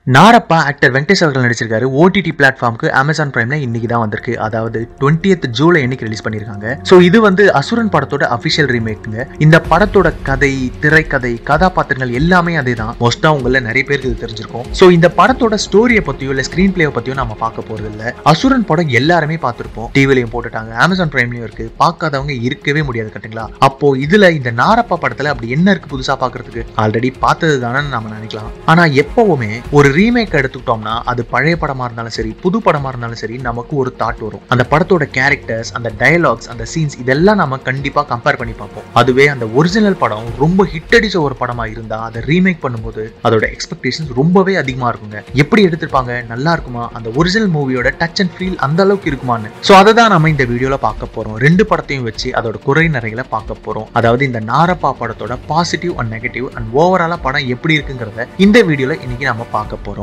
Narappa actor Venkatesh அவர்கள் நடிச்சிருக்காரு OTT பிளாட்ஃபார்முக்கு Amazon பிரைம்ல இன்னைக்கு தான் வந்திருக்கு அதாவது 20th ஜூலை இன்னைக்கு ரிலீஸ் பண்ணிருக்காங்க ஸோ இது வந்து அசுரன் படத்தோட அபிஷியல் ரீமேக்குங்க இந்த படத்தோட கதை திரைக்கதை கதாபாத்திரங்கள் எல்லாமே அதே தான் மோஸ்டா உங்கள நிறைய பேருக்கு இது தெரிஞ்சிருக்கும் ஸோ இந்த படத்தோட ஸ்டோரியை பத்தியோ இல்ல ஸ்கிரீன் பிளேயை பத்தியோ நம்ம பார்க்க போறது இல்ல அசுரன் படம் எல்லாருமே பார்த்திருப்போம் டிவிலையும் போட்டுட்டாங்க அமேசான் பிரைம்லயும் இருக்கு பார்க்காதவங்க இருக்கவே முடியாது கட்டுங்களா அப்போ இதுல இந்த நாரப்பா படத்துல அப்படி என்ன இருக்கு புதுசா பார்க்கிறதுக்கு ஆல்ரெடி பார்த்தது தானே நம்ம நினைக்கலாம் ஆனா எப்பவுமே ஒரு ரீமேக் எடுத்துக்கிட்டோம்னா அது பழைய படமா இருந்தாலும் சரி புது படமா இருந்தாலும் சரி நமக்கு ஒரு தாட் வரும் அந்த படத்தோட கேரக்டர்ஸ் அந்த டயலாக்ஸ் அந்த சீன்ஸ் இதெல்லாம் நம்ம கண்டிப்பா கம்பேர் பண்ணி பார்ப்போம் அதுவே அந்த ஒரிஜினல் படம் ரொம்ப ஹிட் அடிச்ச ஒரு படமா இருந்தா அதை ரீமேக் பண்ணும்போது அதோட எக்ஸ்பெக்டேஷன்ஸ் ரொம்பவே அதிகமா இருக்குங்க எப்படி எடுத்திருப்பாங்க நல்லா இருக்குமா அந்த ஒரிஜினல் மூவியோட டச் அண்ட் ஃபீல் அந்த அளவுக்கு இருக்குமான்னு ஸோ அதை தான் நம்ம இந்த வீடியோல பார்க்க போறோம் ரெண்டு படத்தையும் வச்சு அதோட குறை நிறைகளை பார்க்க போறோம் அதாவது இந்த நாரப்பா படத்தோட பாசிட்டிவ் அண்ட் நெகட்டிவ் அண்ட் ஓவராலா படம் எப்படி இருக்குங்கிறத இந்த வீடியோல இன்னைக்கு நம்ம பார்க்க போறோம்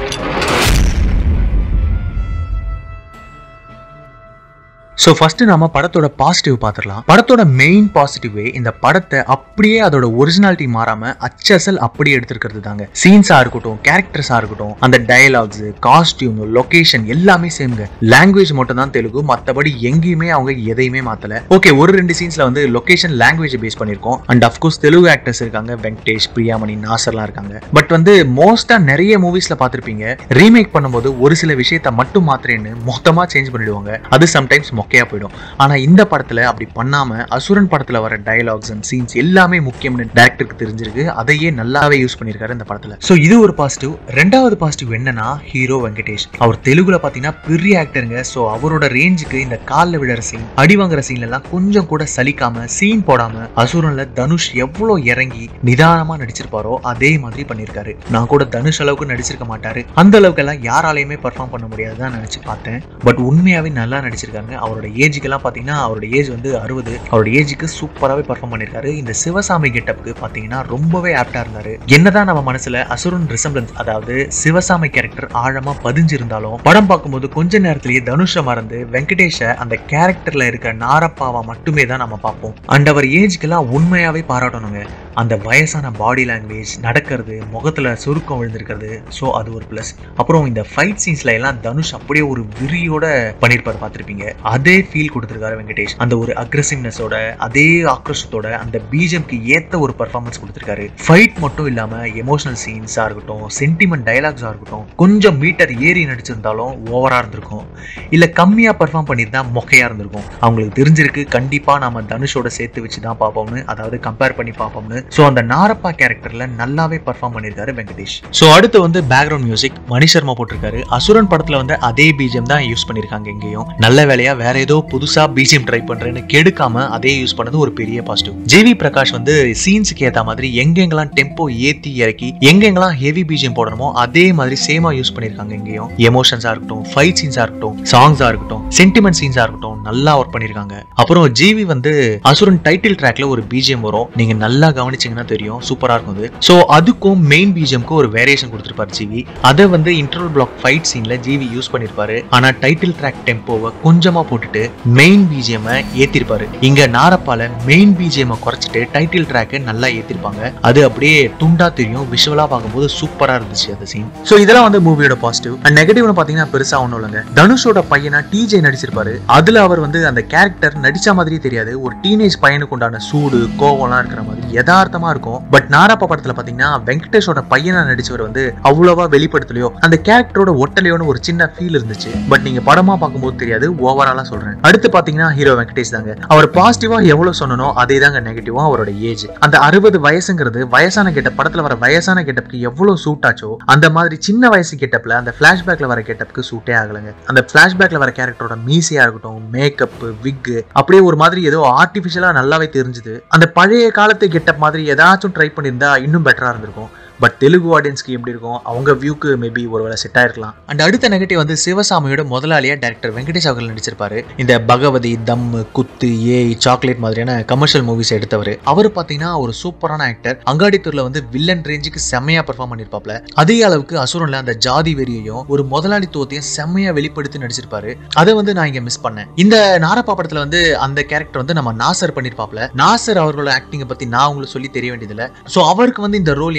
ஸோ ஃபர்ஸ்ட் நாம படத்தோட பாசிட்டிவ் பார்த்துடலாம் படத்தோட மெயின் பாசிட்டிவே இந்த படத்தை அப்படியே அதோட ஒரிஜினாலிட்டி மாறாம அச்சசல் அப்படியே எடுத்திருக்கிறது தாங்க சீன்ஸா இருக்கட்டும் கேரக்டர்ஸா இருக்கட்டும் அந்த டயலாக்ஸ் காஸ்டியூம் லொகேஷன் எல்லாமே சேம்ங்க லாங்குவேஜ் மட்டும் தான் தெலுங்கு மற்றபடி எங்கேயுமே அவங்க எதையுமே மாத்தல ஓகே ஒரு ரெண்டு சீன்ஸ்ல வந்து லொகேஷன் லாங்குவேஜ் பேஸ் பண்ணியிருக்கோம் அண்ட் அஃப்கோர்ஸ் தெலுங்கு ஆக்டர்ஸ் இருக்காங்க வெங்கடேஷ் பிரியாமணி நாசர்லாம் இருக்காங்க பட் வந்து மோஸ்டா நிறைய மூவிஸ்ல பார்த்திருப்பீங்க ரீமேக் பண்ணும்போது ஒரு சில விஷயத்த மட்டும் மாத்திரேன்னு மொத்தமா சேஞ்ச் பண்ணிடுவாங்க அது சம்டைம்ஸ் மொக்கையா போயிடும் ஆனா இந்த படத்துல அப்படி பண்ணாம அசுரன் படத்துல வர டயலாக்ஸ் அண்ட் சீன்ஸ் எல்லாமே முக்கியம்னு டேரக்டருக்கு தெரிஞ்சிருக்கு அதையே நல்லாவே யூஸ் பண்ணியிருக்காரு இந்த படத்துல சோ இது ஒரு பாசிட்டிவ் ரெண்டாவது பாசிட்டிவ் என்னன்னா ஹீரோ வெங்கடேஷ் அவர் தெலுங்குல பாத்தீங்கன்னா பெரிய ஆக்டருங்க சோ அவரோட ரேஞ்சுக்கு இந்த கால்ல விழற சீன் அடி வாங்குற சீன்ல எல்லாம் கொஞ்சம் கூட சலிக்காம சீன் போடாம அசுரன்ல தனுஷ் எவ்வளவு இறங்கி நிதானமா நடிச்சிருப்பாரோ அதே மாதிரி பண்ணியிருக்காரு நான் கூட தனுஷ் அளவுக்கு நடிச்சிருக்க மாட்டாரு அந்த அளவுக்கு எல்லாம் யாராலையுமே பெர்ஃபார்ம் பண்ண முடியாதுதான் நினைச்சு பார்த்தேன் பட் உண்மையாவே நல்லா நடிச்சிருக்காங்க அவரோட ஏஜுக்கெல்லாம் பார்த்தீங்கன்னா அவரோட ஏஜ் வந்து அறுபது அவரோட ஏஜுக்கு சூப்பராகவே பர்ஃபார்ம் பண்ணியிருக்காரு இந்த சிவசாமி கெட்டப்புக்கு பார்த்தீங்கன்னா ரொம்பவே ஆப்டா இருந்தாரு என்னதான் நம்ம மனசுல அசுரன் ரிசம்பிளன்ஸ் அதாவது சிவசாமி கேரக்டர் ஆழமா பதிஞ்சிருந்தாலும் படம் பார்க்கும்போது கொஞ்ச நேரத்திலேயே தனுஷை மறந்து வெங்கடேஷை அந்த கேரக்டர்ல இருக்க நாரப்பாவா மட்டுமே தான் நம்ம பார்ப்போம் அண்ட் அவர் ஏஜ்க்கெல்லாம் உண்மையாவே பாராட்டணுங்க அந்த வயசான பாடி லாங்குவேஜ் நடக்கிறது முகத்துல சுருக்கம் விழுந்திருக்கிறது ஸோ அது ஒரு ப்ளஸ் அப்புறம் இந்த ஃபைட் சீன்ஸ்ல எல்லாம் தனுஷ் அப்படியே ஒரு விரியோட பண்ணியிருப்பாரு பார்த்துருப்பீங்க அதே ஃபீல் கொடுத்துருக்காரு வெங்கடேஷ் அந்த ஒரு அக்ரஸிவ்னஸோட அதே ஆக்ரோஷத்தோட அந்த பீஜம்க்கு ஏத்த ஒரு பர்ஃபார்மன்ஸ் கொடுத்துருக்காரு ஃபைட் மட்டும் இல்லாம எமோஷனல் சீன்ஸா இருக்கட்டும் சென்டிமெண்ட் டைலாக்ஸா இருக்கட்டும் கொஞ்சம் மீட்டர் ஏறி நடிச்சிருந்தாலும் ஓவரா இருந்திருக்கும் இல்ல கம்மியா பர்ஃபார்ம் பண்ணியிருந்தா மொக்கையா இருந்திருக்கும் அவங்களுக்கு தெரிஞ்சிருக்கு கண்டிப்பா நாம தனுஷோட சேர்த்து வச்சு தான் பார்ப்போம்னு அதாவது கம்பேர் பண்ணி பார்ப்போம்னு ஸோ அந்த நாரப்பா கேரக்டர்ல நல்லாவே பர்ஃபார்ம் பண்ணியிருக்காரு வெங்கடேஷ் ஸோ அடுத்து வந்து பேக்ரவுண்ட் மியூசிக் மணி சர்மா போட்டிருக்காரு அசுரன் படத்துல வந்து அதே பிஜிஎம் தான் யூஸ் பண்ணிருக்காங்க இங்கேயும் நல்ல வேலையா வேற ஏதோ புதுசா பிஜிஎம் ட்ரை பண்றேன்னு கெடுக்காம அதே யூஸ் பண்ணது ஒரு பெரிய பாசிட்டிவ் ஜிவி பிரகாஷ் வந்து சீன்ஸுக்கு ஏத்த மாதிரி எங்கெங்கெல்லாம் டெம்போ ஏத்தி இறக்கி எங்கெங்கெல்லாம் ஹெவி பிஜிஎம் போடணுமோ அதே மாதிரி சேமா யூஸ் பண்ணிருக்காங்க இங்கேயும் எமோஷன்ஸா இருக்கட்டும் ஃபைட் சீன்ஸா இருக்கட்டும் சாங்ஸா இருக்கட்டும் சென்டிமெண்ட் சீன்ஸா இருக்கட்டும் நல்லா ஒர்க் பண்ணிருக்காங்க அப்புறம் ஜிவி வந்து அசுரன் டைட்டில் ட்ராக்ல ஒரு பிஜிஎம் வரும் நீங்க நல்லா கவனிச்சீங்கன்னா தெரியும் சூப்பரா இருக்கும் அது ஸோ அதுக்கும் மெயின் பிஜிஎம்க்கும் ஒரு வேரியேஷன் கொடுத்துருப்பாரு ஜிவி அதை வந்து இன்டர்வல் பிளாக் ஃபைட் சீன்ல ஜிவி யூஸ் பண்ணிருப்பாரு ஆனா டைட்டில் ட்ராக் டெம்போவை கொஞ்சமா போட்டுட்டு மெயின் பிஜிஎம் ஏத்திருப்பாரு இங்க நாரப்பால மெயின் பிஜிஎம் குறைச்சிட்டு டைட்டில் ட்ராக் நல்லா ஏத்திருப்பாங்க அது அப்படியே துண்டா தெரியும் விஷுவலா பார்க்கும்போது சூப்பரா இருந்துச்சு அந்த சீன் ஸோ இதெல்லாம் வந்து மூவியோட பாசிட்டிவ் அண்ட் நெகட்டிவ்னு பாத்தீங்கன்னா பெருசா ஒன்றும் இல்லைங்க தனுஷோட பையனா டிஜே நடிச்சிருப்பாரு அதுல அவர் வந்து அந்த கேரக்டர் நடிச்ச மாதிரியே தெரியாது ஒரு டீனேஜ் பையனுக்கு உண்டான சூடு கோவம்லாம் இருக்கிற மாதிரி யதார்த்தமா இருக்கும் பட் நாராப்பா படத்துல பாத்தீங்கன்னா வெங்கடேஷோட பையனா நடிச்சவர் வந்து அவ்வளவா வெளிப்படுத்தலையோ அந்த கேரக்டரோட ஒட்டலையோன்னு ஒரு சின்ன ஃபீல் இருந்துச்சு பட் நீங்க படமா பார்க்கும்போது தெரியாது ஓவராலா சொல்றேன் அடுத்து பாத்தீங்கன்னா ஹீரோ வெங்கடேஷ் தாங்க அவர் பாசிட்டிவா எவ்வளவு சொன்னனோ அதே தாங்க நெகட்டிவா அவரோட ஏஜ் அந்த அறுபது வயசுங்கிறது வயசான கெட்டப் படத்துல வர வயசான கெட்டப்க்கு எவ்வளவு சூட் ஆச்சோ அந்த மாதிரி சின்ன வயசு கெட்டப்ல அந்த பிளாஷ்பேக்ல வர கெட்டப்க்கு சூட்டே ஆகலைங்க அந்த பிளாஷ்பேக்ல வர கேரக்டரோட மீசியா இருக்கட்டும் மேக்கப் விக் அப்படியே ஒரு மாதிரி ஏதோ ஆர்டிபிஷியலா நல்லாவே தெரிஞ்சுது அந்த பழைய காலத்து கெட்டப் மாதிரி ஏதாச்சும் ட்ரை பண்ணியிருந்தா இன்னும் பெட்டரா இருந்திருக்கும் பட் தெலுங்கு ஆடியன்ஸ்க்கு எப்படி இருக்கும் அவங்க வியூக்கு மேபி ஒருவேளை செட் ஆயிருக்கலாம் அண்ட் அடுத்த நெகட்டிவ் வந்து சிவசாமியோட முதலாளியா டேரக்டர் வெங்கடேஷ் அவர்கள் நடிச்சிருப்பாரு இந்த பகவதி தம் குத்து ஏய் சாக்லேட் மாதிரியான கமர்ஷியல் மூவிஸ் எடுத்தவர் அவர் பாத்தீங்கன்னா ஒரு சூப்பரான ஆக்டர் அங்காடித்தூர்ல வந்து வில்லன் ரேஞ்சுக்கு செம்மையா பெர்ஃபார்ம் பண்ணிருப்பாப்ல அதே அளவுக்கு அசுரன்ல அந்த ஜாதி வெறியையும் ஒரு முதலாளித்துவத்தையும் செம்மையா வெளிப்படுத்தி நடிச்சிருப்பாரு அதை வந்து நான் இங்க மிஸ் பண்ணேன் இந்த நாரப்பா படத்துல வந்து அந்த கேரக்டர் வந்து நம்ம நாசர் பண்ணிருப்பாப்ல நாசர் அவர்களோட ஆக்டிங்கை பத்தி நான் உங்களுக்கு சொல்லி தெரிய வேண்டியதில்ல ஸோ அவருக்கு வந்து இந்த ரோல் எனக்கு ஏதோ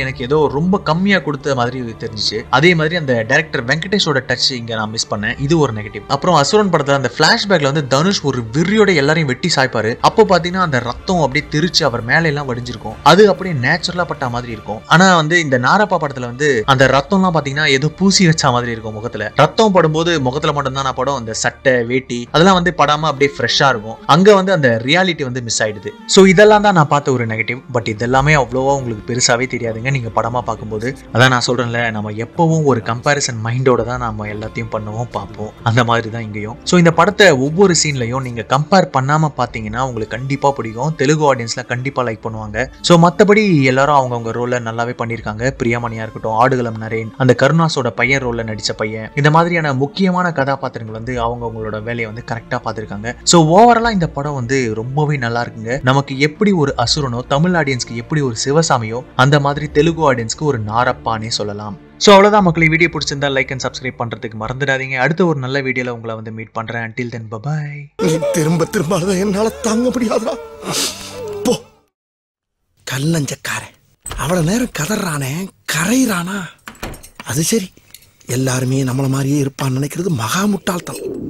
ரொம்ப கம்மியா கொடுத்த மாதிரி தெரிஞ்சுச்சு அதே மாதிரி அந்த டைரக்டர் வெங்கடேஷோட டச் இங்க நான் மிஸ் பண்ணேன் இது ஒரு நெகட்டிவ் அப்புறம் அசுரன் படத்துல அந்த பிளாஷ்பேக்ல வந்து தனுஷ் ஒரு வெறியோட எல்லாரையும் வெட்டி சாய்ப்பாரு அப்போ பாத்தீங்கன்னா அந்த ரத்தம் அப்படியே தெரிச்சு அவர் மேல எல்லாம் வடிஞ்சிருக்கும் அது அப்படியே நேச்சுரலா பட்ட மாதிரி இருக்கும் ஆனா வந்து இந்த நாரப்பா படத்துல வந்து அந்த ரத்தம்லாம் பாத்தீங்கன்னா ஏதோ பூசி வச்ச மாதிரி இருக்கும் முகத்துல ரத்தம் படும்போது முகத்துல மட்டும் தான் நான் படம் அந்த சட்டை வேட்டி அதெல்லாம் வந்து படாம அப்படியே ஃப்ரெஷ்ஷா இருக்கும் அங்க வந்து அந்த ரியாலிட்டி வந்து மிஸ் ஆயிடுது ஸோ இதெல்லாம் தான் நான் பார்த்த ஒரு நெகட்டிவ் பட் இதெல்லாமே அவ்வளோவா உங்களுக்கு பெருசாவே தெரியாதுங்க நீங்க படமா பார்க்கும்போது அதான் நான் சொல்றேன்ல நம்ம எப்பவும் ஒரு கம்பேரிசன் மைண்டோட தான் நம்ம எல்லாத்தையும் பண்ணுவோம் பார்ப்போம் அந்த மாதிரி தான் இங்கேயும் ஸோ இந்த படத்தை ஒவ்வொரு சீன்லையும் நீங்க கம்பேர் பண்ணாம பார்த்தீங்கன்னா உங்களுக்கு கண்டிப்பா பிடிக்கும் தெலுங்கு ஆடியன்ஸ்ல கண்டிப்பா லைக் பண்ணுவாங்க ஸோ மற்றபடி எல்லாரும் அவங்கவுங்க ரோலை நல்லாவே பண்ணியிருக்காங்க பிரியாமணியா இருக்கட்டும் ஆடுகளம் நரேன் அந்த கருணாஸோட பையன் ரோல்ல நடிச்ச பையன் இந்த மாதிரியான முக்கியமான கதாபாத்திரங்கள் வந்து அவங்கவுங்களோட வேலையை வந்து கரெக்டாக பார்த்துருக்காங்க ஸோ ஓவராலாக இந்த படம் வந்து ரொம்பவே நல்லா இருக்குங்க நமக்கு எப்படி ஒரு அசுரனோ தமிழ் ஆடியன்ஸ்க்கு எப்படி ஒரு சிவசாமியோ அந்த மாதிரி தெலுங்கு ஆடியன்ஸ்க்கு ஒரு நாரப்பானே சொல்லலாம் ஸோ அவ்வளோதான் மக்களை வீடியோ பிடிச்சிருந்தா லைக் அண்ட் சப்ஸ்கிரைப் பண்ணுறதுக்கு மறந்துடாதீங்க அடுத்த ஒரு நல்ல வீடியோவில் உங்களை வந்து மீட் பண்ணுறேன் அன்டில் தென் பபாய் நீ திரும்ப திரும்ப அழுத என்னால தாங்க முடியாதுடா போ கல்லஞ்சக்காரன் அவ்வளவு நேரம் கதறானே கரையிறானா அது சரி எல்லாருமே நம்மள மாதிரியே இருப்பான்னு நினைக்கிறது மகா முட்டாள்தனம்